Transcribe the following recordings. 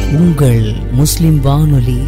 உங்கள் முஸ்லிம் வானொலி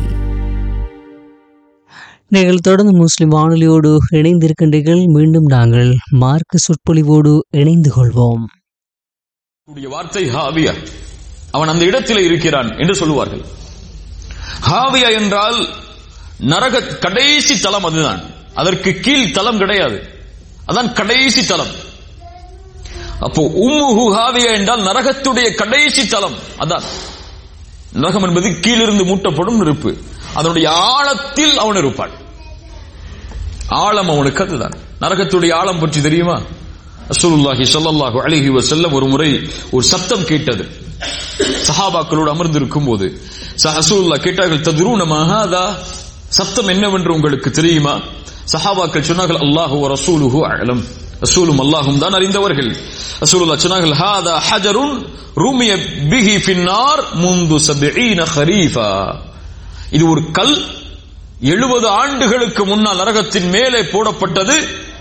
நீங்கள் தொடர்ந்து முஸ்லிம் வானொலியோடு இணைந்திருக்கின்றீர்கள் மீண்டும் நாங்கள் மார்க்க சொற்பொழிவோடு இணைந்து கொள்வோம் உடைய வார்த்தை ஹாவியா அவன் அந்த இடத்தில் இருக்கிறான் என்று சொல்லுவார்கள் ஹாவியா என்றால் நரக கடைசி தலம் அதுதான் அதற்கு கீழ் தலம் கிடையாது அதான் கடைசி தலம் அப்போ உம்முஹு ஹாவியா என்றால் நரகத்துடைய கடைசி தலம் அதான் நரகம் என்பது கீழிருந்து மூட்டப்படும் நெருப்பு அதனுடைய ஆழத்தில் அவன் இருப்பான் ஆழம் அவனுக்கு அதுதான் நரகத்துடைய ஆழம் பற்றி தெரியுமா ரசூலுல்லாஹி ஸல்லல்லாஹு அலைஹி வஸல்லம் ஒரு முறை ஒரு சத்தம் கேட்டது சஹாபாக்களோடு அமர்ந்திருக்கும் போது ரசூலுல்லா கேட்டார்கள் ததுரூன மஹாதா சத்தம் என்னவென்று உங்களுக்கு தெரியுமா சஹாபாக்கள் சொன்னார்கள் அல்லாஹு வ ரசூலுஹு அலம் ரசூலும் அல்லாஹும் தான் அறிந்தவர்கள் ரசூலுல்லா சொன்னார்கள் ஹாதா ஹஜருன் ரூமிய பிஹி ஃபின்னார் முந்து சபீன ஹரீஃபா இது ஒரு கல் எழுபது ஆண்டுகளுக்கு முன்னால் நரகத்தின் மேலே போடப்பட்டது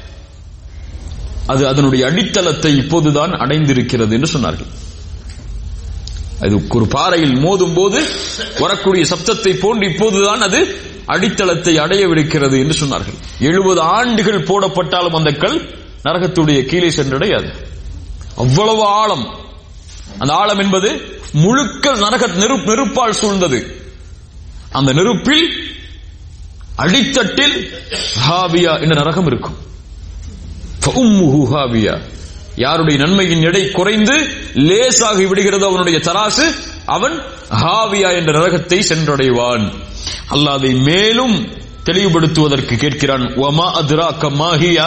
அது அதனுடைய அடித்தளத்தை இப்போதுதான் அடைந்திருக்கிறது என்று சொன்னார்கள் அது ஒரு பாறையில் மோதும் போது வரக்கூடிய சப்தத்தை போன்று இப்போதுதான் அது அடித்தளத்தை அடையவிருக்கிறது என்று சொன்னார்கள் எழுபது ஆண்டுகள் போடப்பட்டாலும் அந்த கல் நரகத்துடைய கீழே சென்றடையாது அவ்வளவு ஆழம் அந்த ஆழம் என்பது முழுக்க நரக நெருப் நெருப்பால் சூழ்ந்தது அந்த நெருப்பில் அடித்தட்டில் ஹாவியா என்ற நரகம் இருக்கும் ஃபஉம்முஹு ஹாவியா யாருடைய நன்மையின் எடை குறைந்து லேசாகி விடுகிறது அவனுடைய தராசு அவன் ஹாவியா என்ற நரகத்தை சென்றடைவான் அல்லாஹ் அதை மேலும் தெளிவுபடுத்துவதற்கு கேட்கிறான் வமா அதுராக்க மாஹியா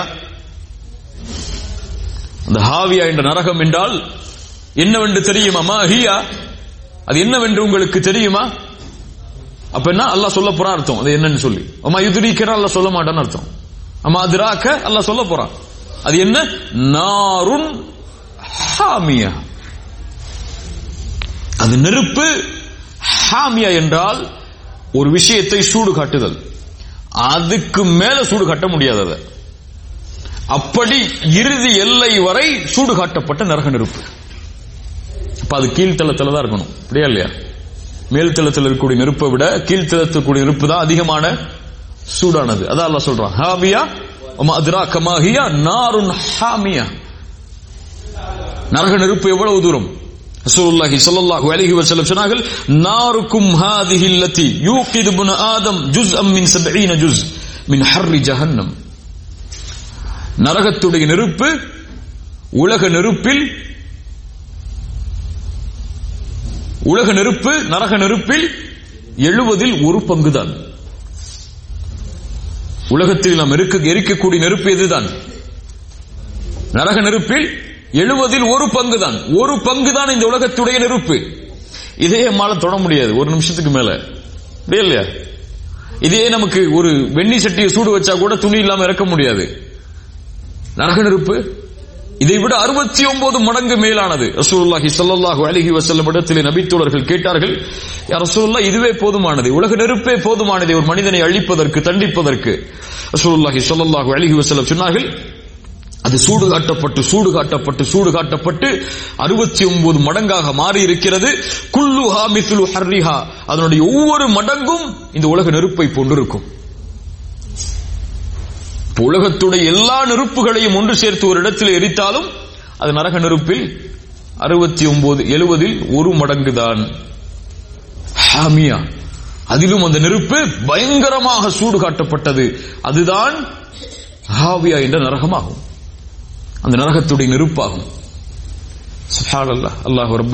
அந்த ஹாவியா என்ற நரகம் என்றால் என்னவென்று தெரியுமா மாஹியா அது என்னவென்று உங்களுக்கு தெரியுமா அப்ப என்ன அல்லாஹ் சொல்ல போறான் அர்த்தம் அது என்னன்னு சொல்லி அம்மா யுதிரிக்கிறா அல்லாஹ் சொல்ல மாட்டான்னு அர்த்தம் அம்மா அதிராக்க அல்லாஹ் சொல்ல போறான் அது என்ன நாருன் ஹாமியா அது நெருப்பு ஹாமியா என்றால் ஒரு விஷயத்தை சூடு காட்டுதல் அதுக்கு மேல சூடு காட்ட முடியாது அதை அப்படி இறுதி எல்லை வரை சூடு காட்டப்பட்ட நரக நெருப்பு அப்ப அது கீழ்த்தளத்துல தான் இருக்கணும் அப்படியா இல்லையா மேல்தளத்தில் இருக்கக்கூடிய நெருப்பை விட கீழ்த்தளத்தில் இருக்கக்கூடிய நெருப்பு தான் அதிகமான சூடானது அதான் அல்லாஹ் சொல்றான் ஹாவியா அதிரா கமாஹியா நாருன் ஹாமியா நரக நெருப்பு எவ்வளவு தூரம் ரசூலுல்லாஹி ஸல்லல்லாஹு அலைஹி வஸல்லம் சொன்னார்கள் நாருக்கும் ஹாதிஹி அல்லதி யூகிது இப்னு ஆதம் ஜுஸ்அம் மின் 70 ஜுஸ் மின் ஹர்ரி ஜஹன்னம் நரகத்துடைய நெருப்பு உலக நெருப்பில் உலக நெருப்பு நரக நெருப்பில் எழுவதில் ஒரு பங்குதான் உலகத்தில் நாம் எரிக்க எரிக்கக்கூடிய நெருப்பு எதுதான் நரக நெருப்பில் எழுவதில் ஒரு பங்கு தான் ஒரு பங்கு தான் இந்த உலகத்துடைய நெருப்பு இதே நம்மால தொட முடியாது ஒரு நிமிஷத்துக்கு மேல அப்படியே இல்லையா இதே நமக்கு ஒரு வெண்ணி சட்டியை சூடு வச்சா கூட துணி இல்லாம இறக்க முடியாது நரக நெருப்பு இதை விட அறுபத்தி ஒன்பது மடங்கு மேலானது ரசூலுல்லாஹி ஸல்லல்லாஹு அலைஹி வஸல்லம் இடத்திலே நபித்தோழர்கள் கேட்டார்கள் யா ரசூலுல்லாஹ் இதுவே போதுமானது உலக நெருப்பே போதுமானது ஒரு மனிதனை அழிப்பதற்கு தண்டிப்பதற்கு ரசூலுல்லாஹி ஸல்லல்லாஹு அலைஹி வஸல்லம் சொன்னார்கள் அது சூடு காட்டப்பட்டு சூடு காட்டப்பட்டு சூடு காட்டப்பட்டு அறுபத்தி ஒன்பது மடங்காக மாறி இருக்கிறது குல்லுஹா மித்லு ஹர்ரிஹா அதனுடைய ஒவ்வொரு மடங்கும் இந்த உலக நெருப்பை போன்றிருக்கும் இப்ப உலகத்துடைய எல்லா நெருப்புகளையும் ஒன்று சேர்த்து ஒரு இடத்தில் எரித்தாலும் அது நரக நெருப்பில் அறுபத்தி ஒன்பது எழுவதில் ஒரு மடங்கு தான் ஹாமியா அதிலும் அந்த நெருப்பு பயங்கரமாக சூடு காட்டப்பட்டது அதுதான் ஹாவியா என்ற நரகமாகும் அந்த நரகத்துடைய நெருப்பாகும் சுப்ஹானல்லாஹ் அல்லாஹ்